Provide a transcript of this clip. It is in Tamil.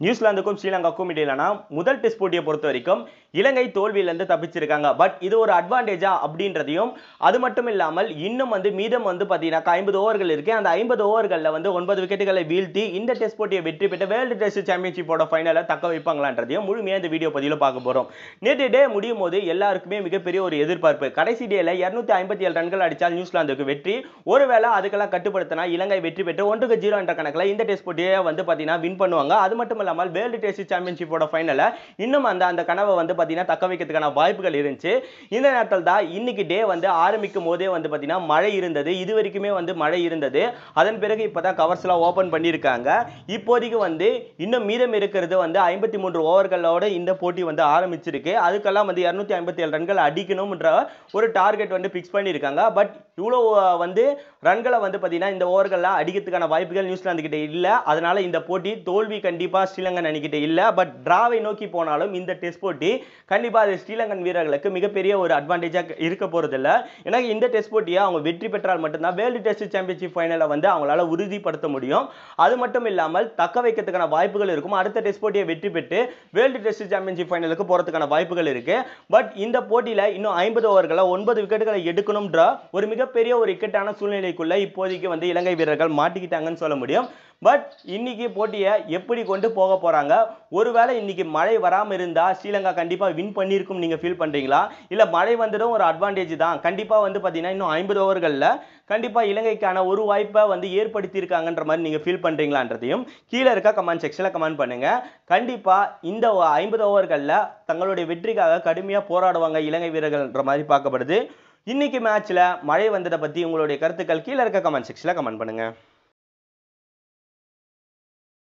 நியூசிலாந்துக்கும் ஸ்ரீலங்காவுக்கும் இடையிலான முதல் டெஸ்ட் போட்டியை பொறுத்த வரைக்கும் இலங்கை தோல்வியிலேருந்து தப்பிச்சிருக்காங்க பட் இது ஒரு அட்வான்டேஜா அப்படின்றதையும் அது மட்டும் இல்லாமல் இன்னும் வந்து மீதம் வந்து பார்த்தீங்கன்னா ஐம்பது ஓவர்கள் இருக்கு அந்த ஐம்பது ஓவர்களில் வந்து ஒன்பது விக்கெட்டுகளை வீழ்த்தி இந்த டெஸ்ட் போட்டியை வெற்றி பெற்று வேர்ல்டு டெஸ்ட் சாம்பியன்ஷிப்போட ஃபைனலை தக்க வைப்பாங்களான்றதையும் முழுமையாக இந்த வீடியோ பதிவில் பார்க்க போகிறோம் நேற்று டே முடியும் போது எல்லாருக்குமே மிகப்பெரிய ஒரு எதிர்பார்ப்பு கடைசி டேல இரநூத்தி ஐம்பத்தி ஏழு ரன்கள் அடித்தால் நியூசிலாந்துக்கு வெற்றி ஒருவேளை அதுக்கெல்லாம் கட்டுப்படுத்தினா இலங்கை வெற்றி பெற்று ஒன்றுக்கு ஜீரோ என்ற கணக்கில் இந்த டெஸ்ட் போட்டியை வந்து பார்த்தீங்கன்னா வின் பண்ணுவாங்க அது மட்டும் இல்லாமல் வேர்ல்டு டெஸ்ட் சாம்பியன்ஷிப்போட ஃபைனலை இன்னும் அந்த அந்த கனவை வந்து பார்த்தீங்கன்னா தக்க வைக்கிறதுக்கான வாய்ப்புகள் இருந்துச்சு இந்த நேரத்தில் தான் இன்னைக்கு டே வந்து ஆரம்பிக்கும் போதே வந்து பார்த்தீங்கன்னா மழை இருந்தது இது வரைக்குமே வந்து மழை இருந்தது அதன் பிறகு இப்போ தான் கவர்ஸ்லாம் ஓப்பன் பண்ணியிருக்காங்க இப்போதைக்கு வந்து இன்னும் மீதம் இருக்கிறது வந்து ஐம்பத்தி மூன்று ஓவர்களோட இந்த போட்டி வந்து ஆரம்பிச்சிருக்கு அதுக்கெல்லாம் வந்து இரநூத்தி ஐம்பத்தி ஏழு ரன்கள் அடிக்கணும்ன்ற ஒரு டார்கெட் வந்து ஃபிக்ஸ் பண்ணியிருக்காங்க பட் இவ்வளோ வந்து ரன்களை வந்து பார்த்தீங்கன்னா இந்த ஓவர்கள்லாம் அடிக்கிறதுக்கான வாய்ப்புகள் நியூசிலாந்து கிட்ட இல்லை அதனால இந்த போட்டி தோல்வி கண்டிப்பாக ஸ்ரீலங்கன் அணிக்கிட்ட இல்லை பட் டிராவை நோக்கி போனாலும் இந்த டெஸ்ட் போட்டி கண்டிப்பாக அது ஸ்ரீலங்கன் வீரர்களுக்கு மிகப்பெரிய ஒரு அட்வான்டேஜாக இருக்க போகிறதில்ல ஏன்னா இந்த டெஸ்ட் போட்டியை அவங்க வெற்றி பெற்றால் மட்டும்தான் வேர்ல்டு டெஸ்ட் சாம்பியன்ஷிப் ஃபைனலை வந்து அவங்களால உறுதிப்படுத்த முடியும் அது மட்டும் இல்லாமல் தக்க வைக்கிறதுக்கான வாய்ப்புகள் இருக்கும் அடுத்த டெஸ்ட் போட்டியை வெற்றி பெற்று வேர்ல்டு டெஸ்ட் சாம்பியன்ஷிப் ஃபைனலுக்கு போகிறதுக்கான வாய்ப்புகள் இருக்கு பட் இந்த போட்டியில் இன்னும் ஐம்பது ஓவர்களை ஒன்பது விக்கெட்டுகளை எடுக்கணும்ன்ற ஒரு மிகப்பெரிய ஒரு இக்கட்டான சூழ்நிலைக்குள்ள இப்போதைக்கு வந்து இலங்கை வீரர்கள் மாட்டிக்கிட்டாங்கன்னு சொல்ல முடியும் பட் இன்னைக்கு போட்டியை எப்படி கொண்டு போக போறாங்க ஒருவேளை இன்னைக்கு மழை வராமல் இருந்தா ஸ்ரீலங்கா கண்டிப்பா வின் பண்ணியிருக்கும் நீங்க ஃபீல் பண்றீங்களா இல்ல மழை வந்ததும் ஒரு அட்வான்டேஜ் தான் கண்டிப்பா வந்து பாத்தீங்கன்னா இன்னும் ஐம்பது ஓவர்களில் கண்டிப்பா இலங்கைக்கான ஒரு வாய்ப்பை வந்து ஏற்படுத்தியிருக்காங்கன்ற மாதிரி நீங்க ஃபீல் பண்றீங்களான்றதையும் கீழே இருக்க கமெண்ட் செக்ஷனில் கமெண்ட் பண்ணுங்க கண்டிப்பா இந்த ஐம்பது ஓவர்களில் தங்களுடைய வெற்றிக்காக கடுமையாக போராடுவாங்க இலங்கை வீரர்கள்ன்ற மாதிரி பார்க்கப்படுது இன்னைக்கு மேட்ச்ல மழை வந்ததை பத்தி உங்களுடைய கருத்துக்கள் கீழே இருக்க கமெண்ட் செக்ஷனில் கமெண்ட் பண்ணுங்க